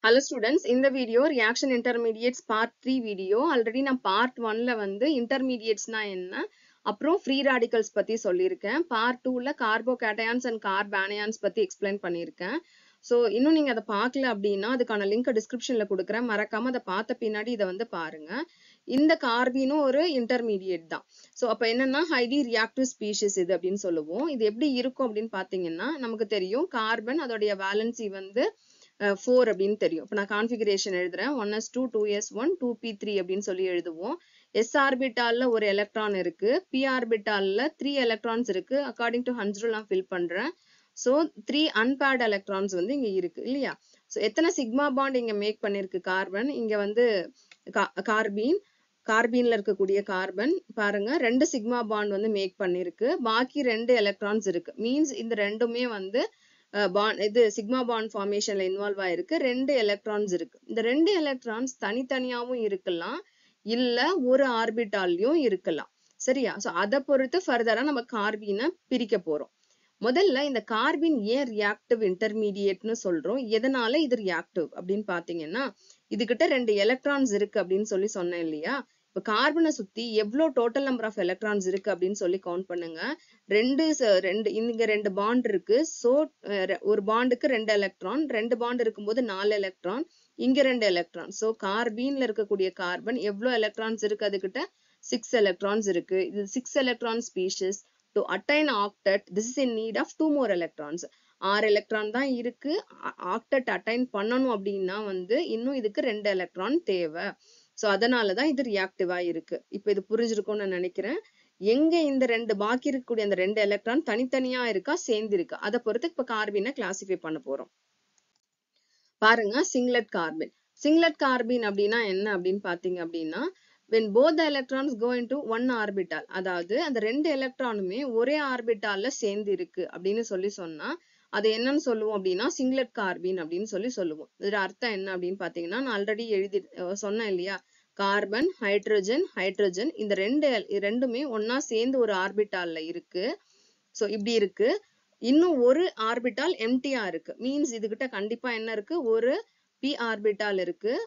hello students இந்த video reaction intermediates part three video already நான் part ஒன்ல வந்து இன்டர்மீடியேட்ஸ்னா என்ன அப்புறம் ஃப்ரீ ராடிகல்ஸ் பத்தி சொல்லியிருக்கேன் பார்ட் டூல கார்போகேட்டயான்ஸ் அண்ட் கார்பானயான்ஸ் பத்தி எக்ஸ்பிளைன் பண்ணியிருக்கேன் ஸோ இன்னும் நீங்க அதை பார்க்கல அப்படின்னா அதுக்கான லிங்க் டிஸ்கிரிப்ஷன்ல கொடுக்குறேன் மறக்காம அதை பார்த்த பின்னாடி இதை வந்து பாருங்க இந்த கார்பினும் ஒரு இன்டர்மீடியேட் தான் ஸோ அப்போ என்னன்னா ஹைலி ரியாக்டிவ் ஸ்பீஷிஸ் இது அப்படின்னு சொல்லுவோம் இது எப்படி இருக்கும் அப்படின்னு பார்த்தீங்கன்னா நமக்கு தெரியும் கார்பன் அதோடைய வேலன்சி வந்து ஃபோர் அப்படின்னு தெரியும் இப்போ நான் கான்ஃபிகரேஷன் எழுதுறேன் one S two two S one two P three அப்படின்னு சொல்லி எழுதுவோம் எஸ் ஆர்பிட்டால்ல ஒரு எலக்ட்ரான் இருக்கு பி ஆர்பிட்டால்ல த்ரீ எலக்ட்ரான்ஸ் இருக்கு அக்கார்டிங் டு ஹன்ஸ்ரூல் நான் ஃபில் பண்றேன் ஸோ த்ரீ அன்பேர்ட் எலக்ட்ரான்ஸ் வந்து இங்க இருக்கு இல்லையா ஸோ எத்தனை சிக்மா பாண்ட் இங்க மேக் பண்ணிருக்கு கார்பன் இங்க வந்து கார்பீன் கார்பீன்ல இருக்கக்கூடிய கார்பன் பாருங்க ரெண்டு சிக்மா பாண்ட் வந்து மேக் பண்ணிருக்கு பாக்கி ரெண்டு எலக்ட்ரான்ஸ் இருக்கு மீன்ஸ் இந்த ரெண்டுமே வந்து பாண்ட் இது சிக்மா பாண்ட் ஃபார்மேஷன்ல இன்வால்வ் ஆயிருக்கு ரெண்டு எலக்ட்ரான்ஸ் இருக்கு இந்த ரெண்டு எலக்ட்ரான்ஸ் தனித்தனியாவும் இருக்கலாம் இல்ல ஒரு ஆர்பிட்டாலையும் இருக்கலாம் சரியா சோ அதை பொறுத்து ஃபர்தரா நம்ம கார்பீனை பிரிக்க போறோம் முதல்ல இந்த கார்பின் ஏன் ரியாக்டிவ் இன்டர்மீடியேட்னு சொல்றோம் எதனால இது ரியாக்டிவ் அப்படின்னு பாத்தீங்கன்னா இதுகிட்ட ரெண்டு எலக்ட்ரான்ஸ் இருக்கு அப்படின்னு சொல்லி சொன்னேன் இல்லையா இப்ப கார்பனை சுத்தி எவ்வளவு டோட்டல் நம்பர் ஆஃப் எலக்ட்ரான்ஸ் இருக்கு அப்படின்னு சொல்லி கவுண்ட் பண்ணுங்க ரெண்டு ரெண்டு இங்க ரெண்டு பாண்ட் இருக்கு சோ ஒரு பாண்டுக்கு ரெண்டு எலக்ட்ரான் ரெண்டு பாண்ட் இருக்கும்போது நாலு எலக்ட்ரான் இங்க ரெண்டு எலக்ட்ரான் சோ கார்பீன்ல இருக்கக்கூடிய கார்பன் எவ்வளவு எலக்ட்ரான்ஸ் இருக்கு அதுகிட்ட சிக்ஸ் எலக்ட்ரான்ஸ் இருக்கு இது six electron species to attain octet this is in need of two more electrons ஆறு எலக்ட்ரான் தான் இருக்கு ஆக்டட் அட்டைன் பண்ணணும் அப்படின்னா வந்து இன்னும் இதுக்கு ரெண்டு எலக்ட்ரான் தேவை சோ அதனாலதான் இது ரியாக்டிவா இருக்கு இப்ப இது புரிஞ்சிருக்கும்னு நான் நினைக்கிறேன் எங்க இந்த ரெண்டு பாக்கி இருக்கக்கூடிய அந்த ரெண்டு எலக்ட்ரான் தனித்தனியா இருக்கா சேர்ந்து இருக்கா அதை பொறுத்து இப்ப கார்பினை கிளாசிஃபை பண்ண போறோம் பாருங்க சிங்லெட் கார்பின் சிங்லெட் கார்பின் அப்படின்னா என்ன அப்படின்னு பாத்தீங்க அப்படின்னா when both the electrons go into one orbital அதாவது அந்த ரெண்டு எலக்ட்ரானுமே ஒரே ஆர்பிட்டால்ல சேர்ந்து இருக்கு அப்படின்னு சொல்லி சொன்னா அது என்னன்னு சொல்லுவோம் அப்படின்னா சிங்லெட் கார்பின் அப்படின்னு சொல்லி சொல்லுவோம் இதோட அர்த்தம் என்ன அப்படின்னு பாத்தீங்கன்னா நான் ஆல்ரெடி எழுதி சொன்னேன் இல்லையா கார்பன் ஹைட்ரஜன் ஹைட்ரஜன் இந்த ரெண்டு ரெண்டுமே ஒன்னா சேர்ந்து ஒரு ஆர்பிட்டால்ல இருக்கு சோ இப்படி இருக்கு இன்னும் ஒரு ஆர்பிட்டால் எம்டியா இருக்கு மீன்ஸ் இதுகிட்ட கண்டிப்பா என்ன இருக்கு ஒரு பி ஆர்பிட்டால் இருக்கு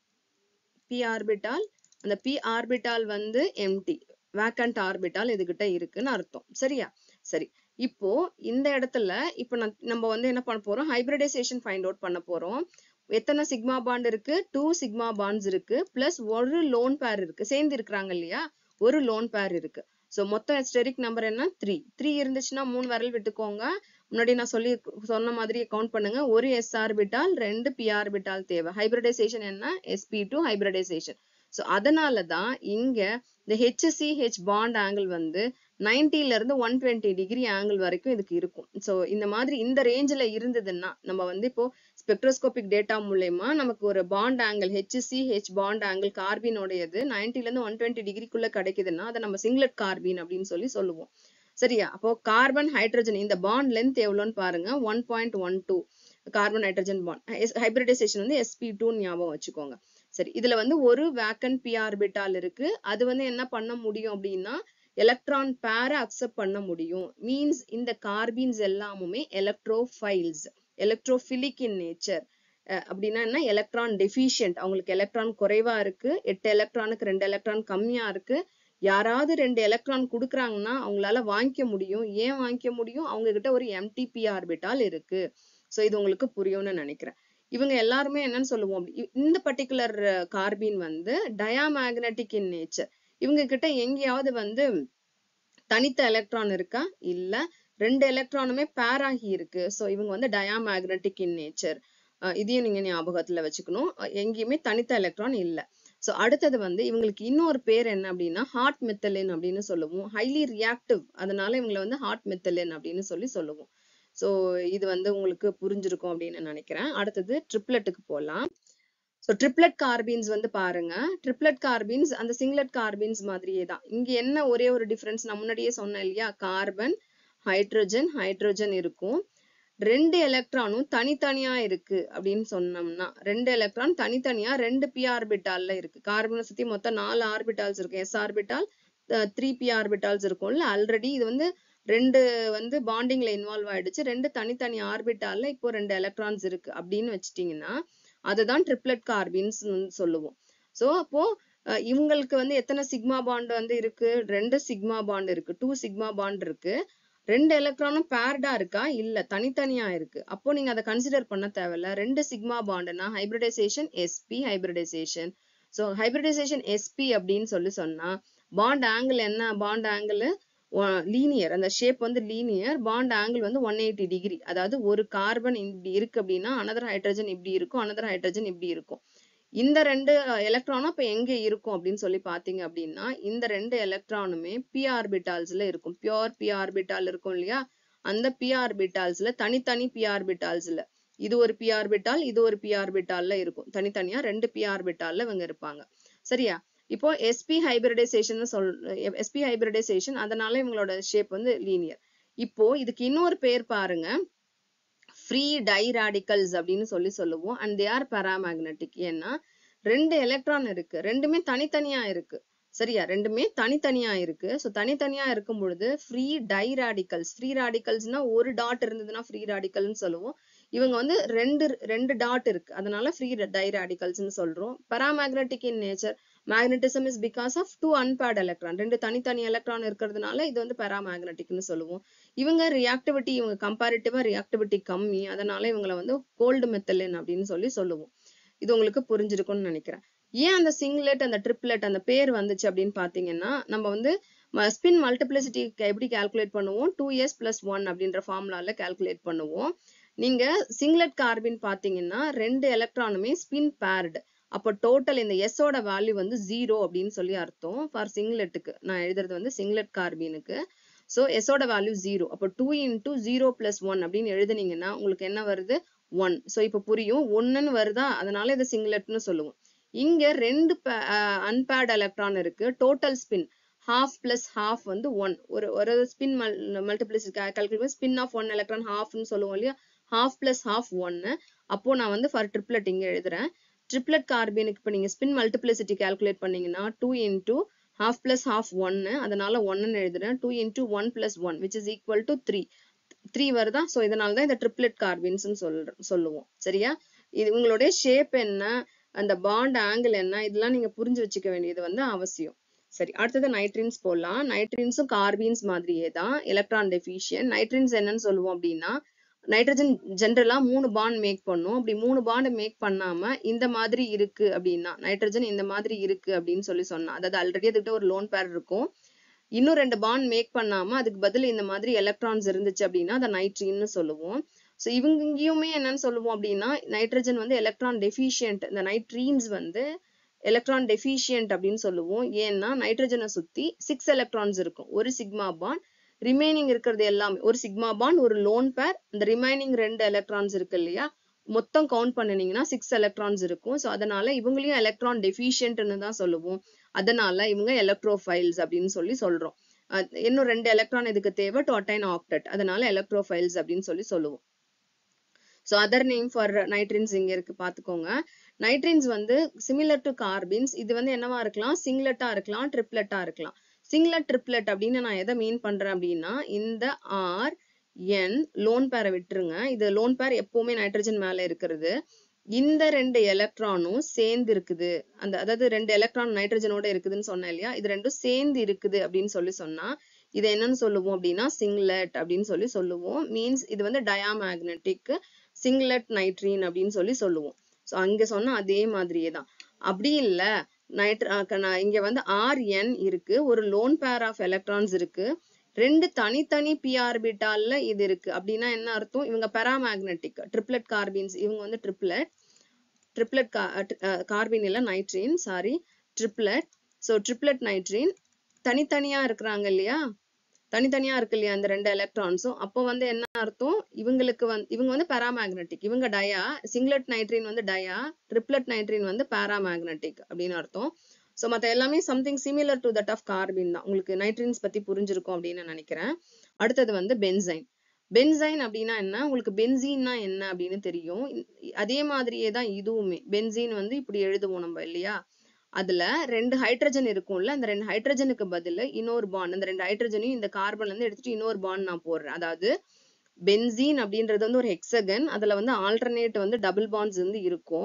பி ஆர்பிட்டால் அந்த பி ஆர்பிட்டால் வந்து எம்டி வேக்கண்ட் ஆர்பிட்டால் இதுகிட்ட இருக்குன்னு அர்த்தம் சரியா சரி இப்போ இந்த இடத்துல இப்போ நம்ம வந்து என்ன பண்ண போறோம் ஹைபிரிடைசேஷன் ஃபைண்ட் அவுட் பண்ண போறோம் எத்தனை சிக்மா பாண்ட் இருக்கு டூ சிக்மா பாண்ட்ஸ் இருக்கு பிளஸ் ஒரு லோன் பேர் இருக்கு சேர்ந்து இருக்கிறாங்க இல்லையா ஒரு லோன் பேர் இருக்கு ஸோ மொத்தம் எஸ்டெரிக் நம்பர் என்ன த்ரீ த்ரீ இருந்துச்சுன்னா மூணு விரல் விட்டுக்கோங்க முன்னாடி நான் சொல்லி சொன்ன மாதிரி கவுண்ட் பண்ணுங்க ஒரு எஸ் ஆர்பிட்டால் ரெண்டு பி ஆர்பிட்டால் தேவை ஹைபிரிடைசேஷன் என்ன எஸ்பி டூ ஹைபிரிடைசேஷன் ஸோ அதனால தான் இங்க இந்த ஹெச்சிசிஹெச் பாண்ட் ஆங்கிள் வந்து நைன்டில இருந்து ஒன் டுவெண்ட்டி டிகிரி ஆங்கிள் வரைக்கும் இதுக்கு இருக்கும் ஸோ இந்த மாதிரி இந்த ரேஞ்சில் இருந்ததுன்னா நம்ம வந்து இப்போ ஸ்பெக்ட்ரோஸ்கோபிக் டேட்டா மூலயமா நமக்கு ஒரு bond angle H C C H bond angle கார்பினோடையது நைன்டில இருந்து ஒன் டுவெண்ட்டி டிகிரிக்குள்ள கிடைக்குதுன்னா அதை நம்ம சிங்லெட் கார்பின் அப்படின்னு சொல்லி சொல்லுவோம் சரியா அப்போ கார்பன் ஹைட்ரஜன் இந்த பாண்ட் லென்த் எவ்வளோன்னு பாருங்க one point one two carbon hydrogen bond hybridisation வந்து எஸ்பி டூன்னு ஞாபகம் வச்சுக்கோங்க சரி இதுல வந்து ஒரு வேக்கன் பி ஆர்பிட்டால் இருக்கு அது வந்து என்ன பண்ண முடியும் அப்படின்னா எலக்ட்ரான் பேரை அக்செப்ட் பண்ண முடியும் மீன்ஸ் இந்த கார்பீன்ஸ் எல்லாமுமே எலக்ட்ரோஃபைல்ஸ் எலக்ட்ரோஃபிலிக் இன் நேச்சர் அப்படின்னா என்ன எலக்ட்ரான் டெஃபிஷியன்ட் அவங்களுக்கு எலக்ட்ரான் குறைவா இருக்கு எட்டு எலக்ட்ரானுக்கு ரெண்டு எலக்ட்ரான் கம்மியா இருக்கு யாராவது ரெண்டு எலக்ட்ரான் கொடுக்குறாங்கன்னா அவங்களால வாங்கிக்க முடியும் ஏன் வாங்கிக்க முடியும் அவங்க கிட்ட ஒரு எம்டிபி ஆர்பிட்டால் இருக்கு ஸோ இது உங்களுக்கு புரியும்னு நினைக்கிறேன் இவங்க எல்லாருமே என்னன்னு சொல்லுவோம் இந்த பர்டிகுலர் கார்பீன் வந்து டயாமேக்னட்டிக் இன் நேச்சர் இவங்க கிட்ட எங்கேயாவது வந்து தனித்த எலக்ட்ரான் இருக்கா இல்ல ரெண்டு எலக்ட்ரானுமே பேர் ஆகி இருக்கு ஸோ இவங்க வந்து டயாமேக்னட்டிக் இன் நேச்சர் இதையும் நீங்க ஞாபகத்துல வச்சுக்கணும் எங்கேயுமே தனித்த எலக்ட்ரான் இல்ல ஸோ அடுத்தது வந்து இவங்களுக்கு இன்னொரு பேர் என்ன அப்படின்னா ஹார்ட் மெத்தலின் அப்படின்னு சொல்லுவோம் ஹைலி ரியாக்டிவ் அதனால இவங்களை வந்து ஹார்ட் மெத்தலின் அப்படின்னு சொல்லி சொல்லுவோம் ஸோ இது வந்து உங்களுக்கு புரிஞ்சிருக்கும் அப்படின்னு நினைக்கிறேன் அடுத்தது ட்ரிப்லெட்டுக்கு போகலாம் ஸோ ட்ரிப்லெட் கார்பீன்ஸ் வந்து பாருங்க ட்ரிப்லெட் கார்பீன்ஸ் அந்த சிங்லெட் கார்பீன்ஸ் மாதிரியே தான் இங்க என்ன ஒரே ஒரு டிஃபரன்ஸ் நான் முன்னாடியே சொன்னேன் இல்லையா கார்பன் ஹைட்ரஜன் ஹைட்ரஜன் இருக்கும் ரெண்டு எலக்ட்ரானும் தனித்தனியா இருக்கு அப்படின்னு சொன்னோம்னா ரெண்டு எலக்ட்ரான் தனித்தனியா ரெண்டு பி ஆர்பிட்டால்ல இருக்கு கார்பனை சுத்தி மொத்தம் நாலு ஆர்பிட்டால்ஸ் இருக்கு S orbital three P orbitals இருக்கும்ல ஆல்ரெடி இது வந்து ரெண்டு வந்து பாண்டிங்ல இன்வால்வ் ஆயிடுச்சு ரெண்டு தனித்தனி ஆர்பிட்டால்ல இப்போ ரெண்டு எலக்ட்ரான்ஸ் இருக்கு அப்படின்னு வச்சுட்டீங்கன்னா அதுதான் ட்ரிப்ளெட் கார்பின்ஸ் சொல்லுவோம் சோ அப்போ அஹ், இவங்களுக்கு வந்து எத்தனை சிக்மா பாண்ட் வந்து இருக்கு ரெண்டு சிக்மா பாண்ட் இருக்கு டூ சிக்மா பாண்ட் இருக்கு ரெண்டு எலக்ட்ரானும் பேர்டா இருக்கா இல்ல தனித்தனியா இருக்கு அப்போ நீங்க அதை கன்சிடர் பண்ண தேவையில்ல ரெண்டு சிக்மா பாண்டுனா hybridisation sp hybridisation so hybridisation sp அப்படின்னு சொல்லி சொன்னா பாண்ட் ஆங்கிள் என்ன பாண்ட் ஆங்கிள் லீனியர் அந்த ஷேப் வந்து லீனியர் பாண்ட் ஆங்கிள் வந்து ஒன் எயிட்டி டிகிரி அதாவது ஒரு கார்பன் இப்படி இருக்கு அப்படின்னா அனதர் ஹைட்ரஜன் இப்படி இருக்கும் அனதர் ஹைட்ரஜன் இப்படி இருக்கும் இந்த ரெண்டு எலக்ட்ரானும் அப்ப எங்க இருக்கும் அப்படின்னு சொல்லி பாத்தீங்க அப்படின்னா இந்த ரெண்டு எலக்ட்ரானுமே பி ஆர்பிட்டால்ஸ்ல இருக்கும் பியோர் பி ஆர்பிட்டால் இருக்கும் இல்லையா அந்த பி ஆர்பிட்டால்ஸ்ல தனித்தனி பி ஆர்பிட்டால்ஸ்ல இது ஒரு பி ஆர்பிட்டால் இது ஒரு பி ஆர்பிட்டால்ல இருக்கும் தனித்தனியா ரெண்டு பி ஆர்பிட்டால்ல இவங்க இருப்பாங்க சரியா இப்போ sp ஹைபிரிடைசேஷன் சொல் sp ஹைபிரிடைசேஷன் அதனால இவங்களோட ஷேப் வந்து லீனியர் இப்போ இதுக்கு இன்னொரு பேர் பாருங்க ஃப்ரீ டை ராடிக்கல்ஸ் அப்படின்னு சொல்லி சொல்லுவோம் அண்ட் தே ஆர் பாராமேக்னெட்டிக் ஏன்னா ரெண்டு எலக்ட்ரான் இருக்கு ரெண்டுமே தனித்தனியா இருக்கு சரியா ரெண்டுமே தனித்தனியா இருக்கு ஸோ தனித்தனியா இருக்கும் பொழுது ஃப்ரீ டை ராடிக்கல்ஸ் ஃப்ரீ ராடிக்கல்ஸ்னா ஒரு டாட் இருந்ததுன்னா ஃப்ரீ ராடிக்கல்னு சொல்லுவோம் இவங்க வந்து ரெண்டு ரெண்டு டாட் இருக்கு அதனால ஃப்ரீ டை ராடிக்கல்ஸ்னு சொல்றோம் paramagnetic in nature magnetism is because of two unpaired electron ரெண்டு தனித்தனி எலக்ட்ரான் இருக்கிறதுனால இது வந்து பராமேக்னெட்டிக்னு சொல்லுவோம் இவங்க ரியாக்டிவிட்டி இவங்க கம்பேரிட்டிவா ரியாக்டிவிட்டி கம்மி அதனால இவங்களை வந்து கோல்டு மெத்தலின் அப்படின்னு சொல்லி சொல்லுவோம் இது உங்களுக்கு புரிஞ்சிருக்கும்னு நினைக்கிறேன் ஏன் அந்த சிங்லெட் அந்த ட்ரிப்லெட் அந்த பேர் வந்துச்சு அப்படின்னு பாத்தீங்கன்னா நம்ம வந்து ஸ்பின் மல்டிப்ளிசிட்டி எப்படி கால்குலேட் பண்ணுவோம் டூ இயர்ஸ் பிளஸ் ஒன் அப்படின்ற ஃபார்முலால கால்குலேட் பண்ணுவோம் நீங்க சிங்லெட் கார்பின் பாத்தீங்கன்னா ரெண்டு எலக்ட்ரானுமே ஸ்பின் பேர்டு அப்போ டோட்டல் இந்த S ஓட வேல்யூ வந்து ஜீரோ அப்படின்னு சொல்லி அர்த்தம் ஃபார் சிங்லெட்டுக்கு நான் எழுதுறது வந்து சிங்லெட் கார்பீனுக்கு ஸோ S ஓட வேல்யூ ஜீரோ அப்போ two into zero plus one அப்படின்னு எழுதுனீங்கன்னா உங்களுக்கு என்ன வருது ஒன் ஸோ இப்போ புரியும் ஒன்னுன்னு வருதா அதனால இதை சிங்லெட்னு சொல்லுவோம் இங்க ரெண்டு அன்பேர்ட் எலக்ட்ரான் இருக்கு total spin half plus half வந்து ஒன் ஒரு ஒரு spin multiplicity calculate spin of one electron ஹாஃப்னு சொல்லுவோம் இல்லையா ஹாஃப் பிளஸ் ஹாஃப் ஒன்னு அப்போ நான் வந்து ஃபார் ட்ரிப்லெட் இங்க எழுதுறேன் ட்ரிப்லெட் கார்பனுக்கு இப்போ நீங்க ஸ்பின் மல்டிப்ளிசிட்டி கால்குலேட் பண்ணீங்கன்னா two into half plus half ஒன்னு அதனால ஒன்னு எழுதுறேன் two into one plus one which is equal to three three வருதா ஸோ இதனால தான் இந்த ட்ரிப்லெட் கார்பின்ஸ் சொல்ற சொல்லுவோம் சரியா இது உங்களுடைய ஷேப் என்ன அந்த பாண்ட் ஆங்கிள் என்ன இதெல்லாம் நீங்க புரிஞ்சு வச்சுக்க வேண்டியது வந்து அவசியம் சரி அடுத்தது நைட்ரின்ஸ் போடலாம் நைட்ரின்ஸும் கார்பீன்ஸ் மாதிரியே தான் எலக்ட்ரான் டெஃபிஷியன் நைட்ரின்ஸ் என்னன்னு சொல்லுவோம் அப்படின்னா நைட்ரஜன் ஜென்ரலா மூணு பாண்ட் மேக் பண்ணும் அப்படி மூணு பாண்ட் மேக் பண்ணாம இந்த மாதிரி இருக்கு அப்படின்னா நைட்ரஜன் இந்த மாதிரி இருக்கு அப்படின்னு சொல்லி சொன்னா அதாவது ஆல்ரெடி அதுக்கிட்ட ஒரு லோன் பேர் இருக்கும் இன்னும் ரெண்டு பாண்ட் மேக் பண்ணாம அதுக்கு பதில் இந்த மாதிரி எலக்ட்ரான்ஸ் இருந்துச்சு அப்படின்னா அதை நைட்ரின்னு சொல்லுவோம் ஸோ இவங்க இங்கேயுமே என்னன்னு சொல்லுவோம் அப்படின்னா நைட்ரஜன் வந்து எலக்ட்ரான் டெஃபிஷியன்ட் இந்த நைட்ரீன்ஸ் வந்து எலக்ட்ரான் டெஃபிஷியன்ட் அப்படின்னு சொல்லுவோம் ஏன்னா நைட்ரஜனை சுத்தி சிக்ஸ் எலக்ட்ரான்ஸ் இருக்கும் ஒரு சிக்மா பாண்ட் ரிமைனிங் இருக்கிறது எல்லாமே ஒரு சிக்மா பாண்ட் ஒரு லோன் பேர் இந்த ரிமைனிங் ரெண்டு எலக்ட்ரான்ஸ் இருக்கு இல்லையா மொத்தம் கவுண்ட் பண்ணினீங்கன்னா சிக்ஸ் எலக்ட்ரான்ஸ் இருக்கும் ஸோ அதனால இவங்களையும் எலக்ட்ரான் டெஃபிஷியன்ட்னு தான் சொல்லுவோம் அதனால இவங்க எலக்ட்ரோஃபைல்ஸ் அப்படின்னு சொல்லி சொல்றோம் அஹ் இன்னும் ரெண்டு எலக்ட்ரான் இதுக்கு தேவை டு அட்டைன் ஆக்டட் அதனால எலக்ட்ரோஃபைல்ஸ் அப்படின்னு சொல்லி சொல்லுவோம் so other name for nitrenes இங்க இருக்கு பாத்துக்கோங்க நைட்ரின்ஸ் வந்து சிமிலர் டு கார்பின்ஸ் இது வந்து என்னவா இருக்கலாம் சிங்லெட்டா இருக்கலாம் ட்ரிப்லெட்டா இருக்கலாம் சிங்லெட் ட்ரிப்லெட் அப்படின்னு நான் எதை மீன் பண்றேன் அப்படின்னா இந்த ஆர் என் லோன் பேரை விட்டுருங்க இது லோன் பேர் எப்பவுமே நைட்ரஜன் மேல இருக்கிறது இந்த ரெண்டு எலக்ட்ரானும் சேர்ந்து இருக்குது அந்த அதாவது ரெண்டு எலக்ட்ரான் நைட்ரஜனோட இருக்குதுன்னு சொன்னேன் இல்லையா இது ரெண்டும் சேர்ந்து இருக்குது அப்படின்னு சொல்லி சொன்னா இது என்னன்னு சொல்லுவோம் அப்படின்னா சிங்லெட் அப்படின்னு சொல்லி சொல்லுவோம் மீன்ஸ் இது வந்து டயாமேக்னெட்டிக் சிங்லெட் நைட்ரீன் அப்படின்னு சொல்லி சொல்லுவோம் ஸோ அங்க சொன்ன அதே மாதிரியே தான் அப்படி இல்ல நைட்ர இங்க வந்து ஆர் என் இருக்கு ஒரு லோன் பேர் ஆஃப் எலக்ட்ரான்ஸ் இருக்கு ரெண்டு தனித்தனி பி ஆர்பிட்டால்ல இது இருக்கு அப்படின்னா என்ன அர்த்தம் இவங்க பெராமேக்னெட்டிக் ட்ரிப்ளெட் கார்பின்ஸ் இவங்க வந்து ட்ரிப்ளெட் ட்ரிப்ளெட் கார்பின் இல்ல nitrene sorry triplet so triplet nitrene தனித்தனியா இருக்கிறாங்க இல்லையா தனித்தனியா இருக்கு இல்லையா அந்த ரெண்டு எலக்ட்ரான்ஸும் அப்போ வந்து என்ன அர்த்தம் இவங்களுக்கு வந்து இவங்க வந்து பாராமேக்னெட்டிக் இவங்க டயா சிங்லெட் நைட்ரின் வந்து டயா ட்ரிப்ளெட் நைட்ரின் வந்து பாராமேக்னெட்டிக் அப்படின்னு அர்த்தம் ஸோ மற்ற எல்லாமே something similar to that of carbene தான் உங்களுக்கு நைட்ரின்ஸ் பத்தி புரிஞ்சிருக்கும் அப்படின்னு நான் நினைக்கிறேன் அடுத்தது வந்து பென்சைன் பென்சைன் அப்படின்னா என்ன உங்களுக்கு பென்சீன்னா என்ன அப்படின்னு தெரியும் அதே மாதிரியே தான் இதுவுமே பென்சீன் வந்து இப்படி எழுதுவோம் நம்ம இல்லையா அதுல ரெண்டு ஹைட்ரஜன் இருக்கும்ல அந்த ரெண்டு ஹைட்ரஜனுக்கு பதில் இன்னொரு பாண்ட் அந்த ரெண்டு ஹைட்ரஜனையும் இந்த கார்பன்ல இருந்து எடுத்துட்டு இன்னொரு பாண்ட் நான் போடுறேன் அதாவது பென்சீன் அப்படின்றது வந்து ஒரு ஹெக்ஸகன் அதுல வந்து ஆல்டர்னேட் வந்து டபுள் பாண்ட்ஸ் வந்து இருக்கும்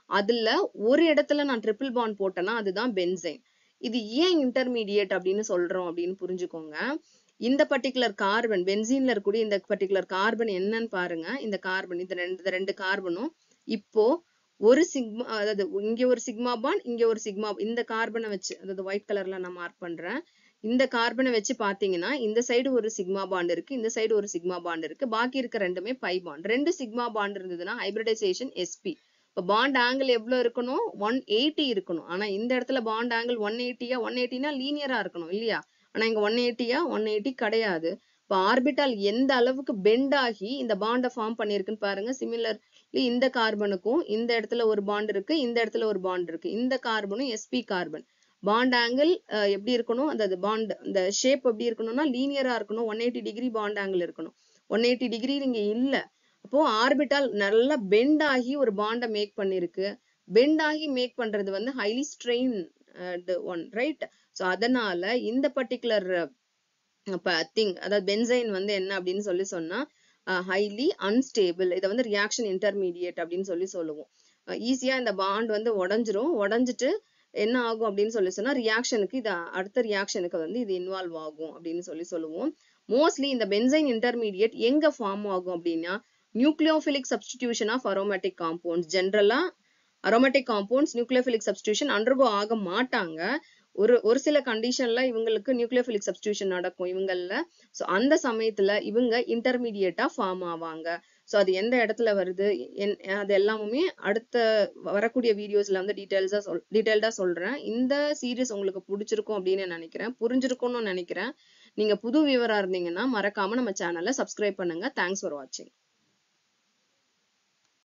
அதுல ஒரு இடத்துல நான் ட்ரிபிள் பாண்ட் போட்டேன்னா அதுதான் பென்சைன் இது ஏன் இன்டர்மீடியேட் அப்படின்னு சொல்றோம் அப்படின்னு புரிஞ்சுக்கோங்க இந்த பர்டிகுலர் கார்பன் பென்சீன்ல இருக்கக்கூடிய இந்த பர்டிகுலர் கார்பன் என்னன்னு பாருங்க இந்த கார்பன் இந்த ரெண்டு இந்த ரெண்டு கார்பனும் இப்போ ஒரு சிக்மா அதாவது இங்க ஒரு சிக்மா பாண்ட் இங்க ஒரு சிக்மா இந்த கார்பனை வச்சு அதாவது ஒயிட் கலர்ல நான் மார்க் பண்றேன் இந்த கார்பனை வச்சு பாத்தீங்கன்னா இந்த சைடு ஒரு சிக்மா பாண்ட் இருக்கு இந்த சைடு ஒரு சிக்மா பாண்ட் இருக்கு பாக்கி இருக்க ரெண்டுமே பை பாண்ட் ரெண்டு சிக்மா பாண்ட் இருந்ததுன்னா ஹைபிரிடைசேஷன் எஸ்பி இப்போ பாண்ட் ஆங்கிள் எவ்வளவு இருக்கணும் ஒன் எயிட்டி இருக்கணும் ஆனா இந்த இடத்துல பாண்ட் ஆங்கிள் ஒன் எயிட்டியா ஒன் எயிட்டினா லீனியரா இருக்கணும் இல்லையா ஆனா இங்க ஒன் எயிட்டியா ஒன் எயிட்டி கிடையாது இப்போ ஆர்பிட்டால் எந்த அளவுக்கு பெண்ட் ஆகி இந்த பாண்டை ஃபார்ம் பண்ணியிருக்குன்னு பாருங்க சிமிலர்லி இந்த கார்பனுக்கும் இந்த இடத்துல ஒரு பாண்ட் இருக்கு இந்த இடத்துல ஒரு பாண்ட் இருக்கு இந்த கார்பனும் எஸ்பி கார்பன் பாண்ட் ஆங்கிள் எப்படி இருக்கணும் அந்த பாண்ட் இந்த ஷேப் எப்படி இருக்கணும்னா லீனியரா இருக்கணும் one eighty degree bond angle இருக்கணும் ஒன் எயிட்டி டிகிரி இங்க இல்ல அப்போ ஆர்பிட்டால் நல்லா பெண்ட் ஆகி ஒரு பாண்டை மேக் பண்ணிருக்கு பெண்ட் ஆகி மேக் பண்றது வந்து highly strained one right so அதனால இந்த பர்டிகுலர் திங் அதாவது பென்சைன் வந்து என்ன அப்படின்னு சொல்லி சொன்னா ஹைலி அன்ஸ்டேபிள் இதை வந்து ரியாக்ஷன் இன்டர்மீடியேட் அப்படின்னு சொல்லி சொல்லுவோம் ஈஸியா இந்த பாண்ட் வந்து உடஞ்சிரும் உடஞ்சிட்டு என்ன ஆகும் அப்படின்னு சொல்லி சொன்னா ரியாக்ஷனுக்கு இது அடுத்த ரியாக்ஷனுக்கு வந்து இது இன்வால்வ் ஆகும் அப்படின்னு சொல்லி சொல்லுவோம் மோஸ்ட்லி இந்த பென்சைன் இன்டர்மீடியேட் எங்க ஃபார்ம் ஆகும் அப்படின்னா nucleophilic substitution of aromatic compounds ஜென்ரலா aromatic compounds nucleophilic substitution undergo ஆக மாட்டாங்க ஒரு ஒரு சில கண்டிஷன்ல இவங்களுக்கு நியூக்ளியோபிலிக் சப்ஸ்டிடியூஷன் நடக்கும் இவங்கள ஸோ அந்த சமயத்துல இவங்க இன்டர்மீடியேட்டா ஃபார்ம் ஆவாங்க ஸோ அது எந்த இடத்துல வருது என் அது எல்லாமே அடுத்த வரக்கூடிய வீடியோஸ்ல வந்து டீட்டெயில்ஸா சொல் டீட்டெயில்டா சொல்றேன் இந்த சீரீஸ் உங்களுக்கு பிடிச்சிருக்கும் அப்படின்னு நினைக்கிறேன் புரிஞ்சிருக்கும்னு நினைக்கிறேன் நீங்க புது வியூவரா இருந்தீங்கன்னா மறக்காம நம்ம சேனலை சப்ஸ்கிரைப் பண்ணுங்க தேங்க்ஸ் ஃபார் வாட்சிங்